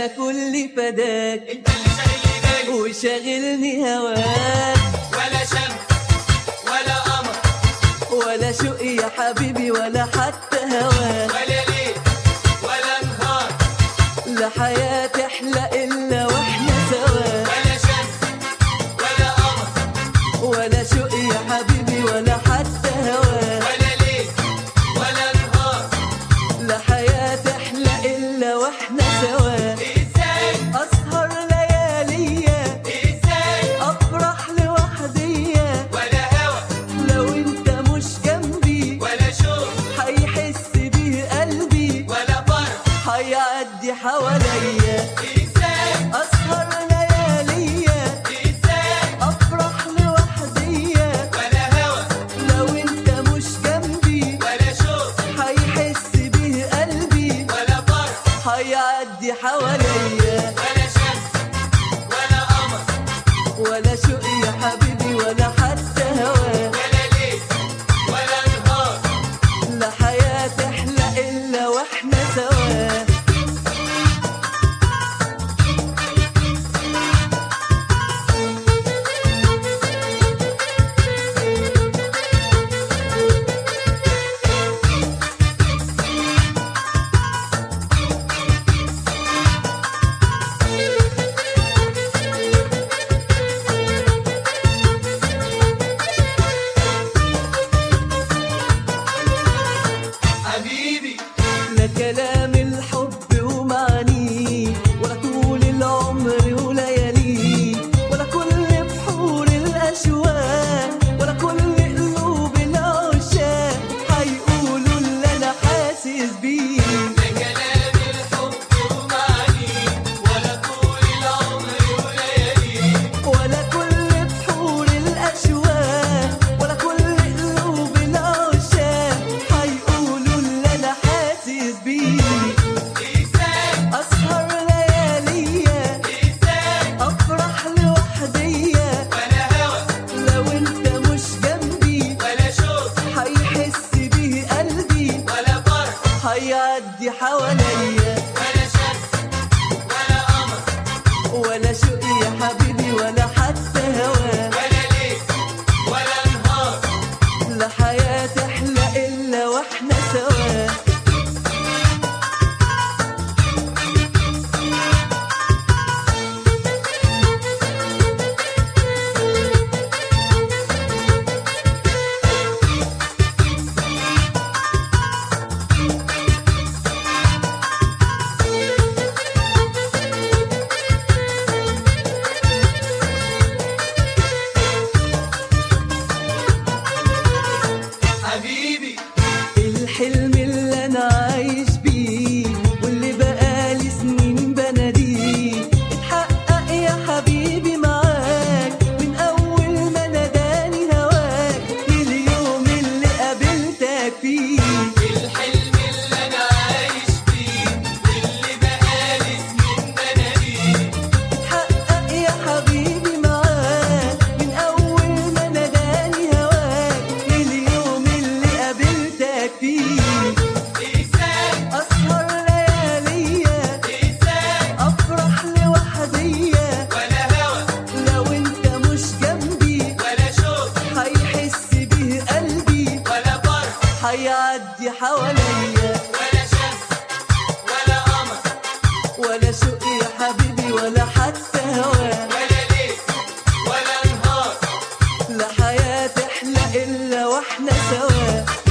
انا كل فداك انت اللي شاغل بالي وشاغلني هواك ولا شمس ولا قمر ولا شوق يا حبيبي ولا حتى هواك ولا ليل ولا نهار لا حياة تحلى إلا وإحنا سوا ولا شمس ولا قمر ولا شوق يا حبيبي ولا حتى هواك ولا ليل ولا نهار لا حياة تحلى إلا وإحنا سوا ازاي أسهر لياليا ازاي أفرح لوحديا ولا هوى لو أنت مش جنبي ولا شوق هيحس بيه قلبي ولا فرح هيعدي حواليا ازاي أسهر لياليا ازاي أفرح لوحديا ولا هوى لو أنت مش جنبي ولا شوق هيحس بيه قلبي ولا فرح هيعدي حواليا ولا شمس ولا قمر ولا شوق يا حبيبي ولا حتى هواك ولا ليل ولا نهار لا حياة تحلى إلا وإحنا سوا حبيبي لا كلام الحب ومعانيه ولا طول العمر ولياليه ولا كل بحور الأشواق ولا كل قلوب العشاق هيقولوا اللي أنا حاسس بيه لا كلام الحب ومعانيه ولا طول العمر ولياليه ولا كل بحور الأشواق ولا كل قلوب العشاق هيقولوا اللي أنا حاسس بيه ازاي أسهر لياليا ازاي أفرح لوحديا ولا هوى لو انت مش جنبي ولا شوق هيحس بيه قلبي ولا فرح هيعدي حواليا ولا شمس ولا قمر ولا شوق يا حبيبي ولا حتى هواك ولا ليل ولا نهار لا حياة تحلى إلا وإحنا سوا حبيبي الحلم اللي أنا عايش بيه واللي بقالي سنين بناديه اتحقق يا حبيبي معاك من أول ما ناداني هواك لليوم اللي قابلتك فيه الحلم اللي انا عايش فيه واللي بقالي سنين بناديه اتحقق يا حبيبي معاك من أول ما ناداني هواك لليوم اللي قابلتك فيه ازاي أسهر لياليا ازاي أفرح لوحديا ولا هوى لو أنت مش جنبي ولا شوق هيحس بيه قلبي ولا فرح هيعدي حواليا ولا شمس ولا قمر ولا شوق يا حبيبي ولا حتى هواك ولا ليل ولا نهار لا حياة تحلى إلا وإحنا سوا